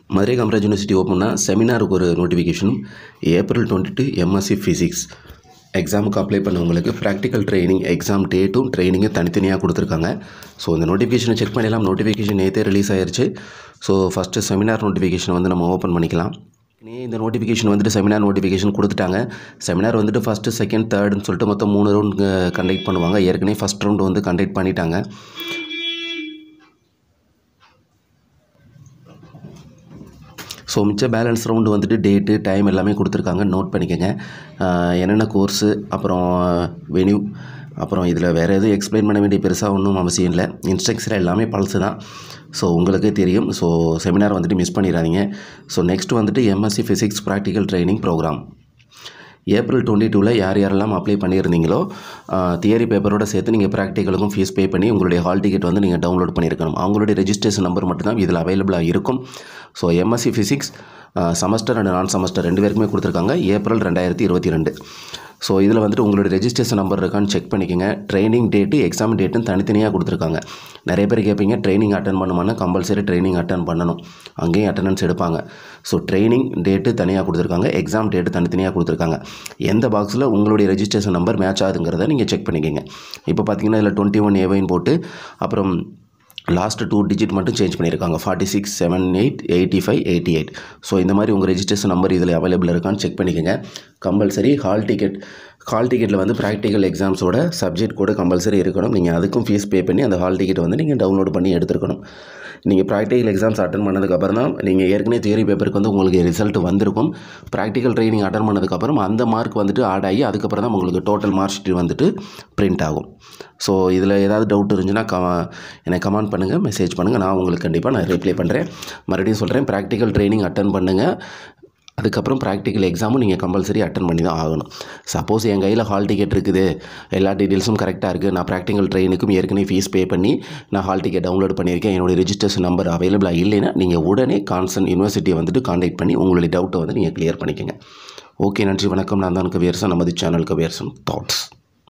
Madurai Kamaraj university ஓப்பன்னா செமினாருக்கு ஒரு நோட்டிஃபிகேஷனும் April twenty two MSc physics எக்ஸாமுக்கு அப்ளை பண்ணவங்களுக்கு ப்ராக்டிக்கல் ட்ரைனிங் எக்ஸாம் டேட்டும் ட்ரைனிங்கும் தனித்தனியாக கொடுத்துருக்காங்க ஸோ இந்த நோட்டிஃபிகேஷனை செக் பண்ணிடலாம் நோட்டிஃபிகேஷன் நேற்றே ரிலீஸ் ஆயிருச்சு ஸோ ஃபஸ்ட்டு செமினார் நோட்டிஃபிகேஷன் வந்து நம்ம ஓப்பன் பண்ணிக்கலாம் நீ இந்த நோட்டிஃபிகேஷன் வந்துட்டு செமினார் நோட்டிஃபிகேஷன் கொடுத்துட்டாங்க செமினார் வந்துட்டு ஃபஸ்ட்டு செகண்ட் தேர்டுன்னு சொல்லிட்டு மொத்தம் மூணு ரவுண்ட் கண்டக்ட் பண்ணுவாங்க ஏற்கனவே ஃபஸ்ட் ரவுண்டு வந்து கண்டக்ட் பண்ணிட்டாங்க ஸோ மிச்ச பேலன்ஸ் ரவுண்டு வந்துட்டு டேட்டு டைம் எல்லாமே கொடுத்துருக்காங்க நோட் பண்ணிக்கோங்க ஆஹ் என்னென்ன கோர்ஸு அப்புறம் வென்யூ அப்புறம் இதில் வேறு எதுவும் எக்ஸ்பிளைன் பண்ண வேண்டிய பெருசாக ஒன்றும் அவசியம் இல்லை இன்ஸ்ட்ரக்ஷன் எல்லாமே பழசு தான் ஸோ உங்களுக்கே தெரியும் ஸோ செமினார் வந்துட்டு மிஸ் பண்ணிடாதீங்க ஸோ நெக்ஸ்ட் வந்துட்டு MSc physics practical training program April twenty டூவில் யார் யாரெல்லாம் அப்ளை பண்ணியிருந்தீங்களோ தியரி பேப்பரோட சேர்த்து நீங்கள் ப்ராக்டிக்கலுக்கும் ஃபீஸ் பே பண்ணி உங்களுடைய ஹால் டிக்கெட் வந்து நீங்கள் டவுன்லோட் பண்ணியிருக்கணும் அவங்களுடைய ரெஜிஸ்ட்ரேஷன் நம்பர் மட்டும்தான் இதில் அவைலபிளாக இருக்கும் so MSc physics semester and non semester ரெண்டு பேருக்குமே கொடுத்துருக்காங்க ஏப்ரல் ரெண்டாயிரத்தி இருபத்தி ரெண்டு ஸோ இதில் வந்துட்டு உங்களுடைய ரெஜிஸ்ட்ரேஷன் நம்பர் இருக்கான்னு செக் பண்ணிக்கோங்க ட்ரைனிங் டேட்டு எக்ஸாம் டேட்டுன்னு தனித்தனியாக கொடுத்துருக்காங்க நிறைய பேர் கேட்பீங்க ட்ரைனிங் அட்டன் பண்ணுமானா கம்பல்சரி ட்ரைனிங் அட்டன் பண்ணணும் அங்கேயும் அட்டண்டன்ஸ் எடுப்பாங்க ஸோ ட்ரைனிங் டேட்டு தனியாக கொடுத்துருக்காங்க எக்ஸாம் டேட்டு தனித்தனியாக கொடுத்துருக்காங்க எந்த பாக்ஸில் உங்களுடைய ரெஜிஸ்ட்ரேஷன் நம்பர் மேட்ச் ஆகுதுங்கிறத நீங்கள் செக் பண்ணிக்கோங்க இப்போ பார்த்தீங்கன்னா இதில் டுவெண்ட்டி ஒன் ஏவைன்னு போட்டு அப்புறம் லாஸ்ட்டு டூ டிஜிட் மட்டும் சேஞ்ச் பண்ணியிருக்காங்க forty six seven eight eighty five eighty eight so இந்த மாதிரி உங்கள் ரெஜிஸ்ட்ரேஷன் நம்பர் இதில் அவைலபிள் இருக்கான்னு செக் பண்ணிக்கோங்க கம்பல்சரி ஹால் டிக்கெட் ஹால் டிக்கெட்டில் வந்து ப்ராக்டிக்கல் எக்ஸாம்ஸோட சப்ஜெக்ட் கூட கம்பல்சரி இருக்கணும் நீங்கள் அதுக்கும் ஃபீஸ் பே பண்ணி அந்த ஹால் டிக்கெட் வந்து நீங்கள் டவுன்லோட் பண்ணி எடுத்துருக்கணும் நீங்கள் ப்ராக்டிக்கல் எக்ஸாம்ஸ் அட்டன் பண்ணதுக்கப்புறம் தான் நீங்கள் ஏற்கனவே தியரி பேப்பருக்கு வந்து உங்களுக்கு ரிசல்ட் வந்திருக்கும் ப்ராக்டிக்கல் ட்ரைனிங் அட்டன் பண்ணதுக்கப்புறம் அந்த மார்க் வந்துட்டு ஆட் ஆகி அதுக்கப்புறம் தான் உங்களுக்கு டோட்டல் மார்க் ஷீட் வந்துட்டு பிரிண்ட் ஆகும் ஸோ இதில் ஏதாவது டவுட் இருந்துச்சுன்னா கம எனக்கு கமெண்ட் பண்ணுங்கள் மெசேஜ் பண்ணுங்கள் நான் உங்களுக்கு கண்டிப்பாக நான் ரிப்ளை பண்ணுறேன் மறுபடியும் சொல்கிறேன் ப்ராக்டிக்கல் ட்ரைனிங் அட்டன் பண்ணுங்கள் அதுக்கப்புறம் ப்ராக்டிக்கல் எக்ஸாமும் நீங்கள் கம்பல்சரி அட்டன் பண்ணி தான் ஆகணும் சப்போஸ் என் கையில் ஹால் டிக்கெட் இருக்குது எல்லா டீட்டெயில்ஸும் கரெக்டாக இருக்குது நான் ப்ராக்டிக்கல் ட்ரெயினுக்கும் ஏற்கனவே ஃபீஸ் பே பண்ணி நான் ஹால் டிக்கெட் டவுன்லோட் பண்ணியிருக்கேன் என்னுடைய ரெஜிஸ்ட்ரேஷன் நம்பர் அவைலபிளாக இல்லைன்னா நீங்கள் உடனே கான்சன் யூனிவர்சிட்டியை வந்துட்டு காண்டாக்ட் பண்ணி உங்களுடைய டவுட்டை வந்து நீங்கள் கிளியர் பண்ணிக்கோங்க ஓகே நன்றி வணக்கம் நான் தான் கவியரசன் நமது சேனல் கவியரசன் தாட்ஸ்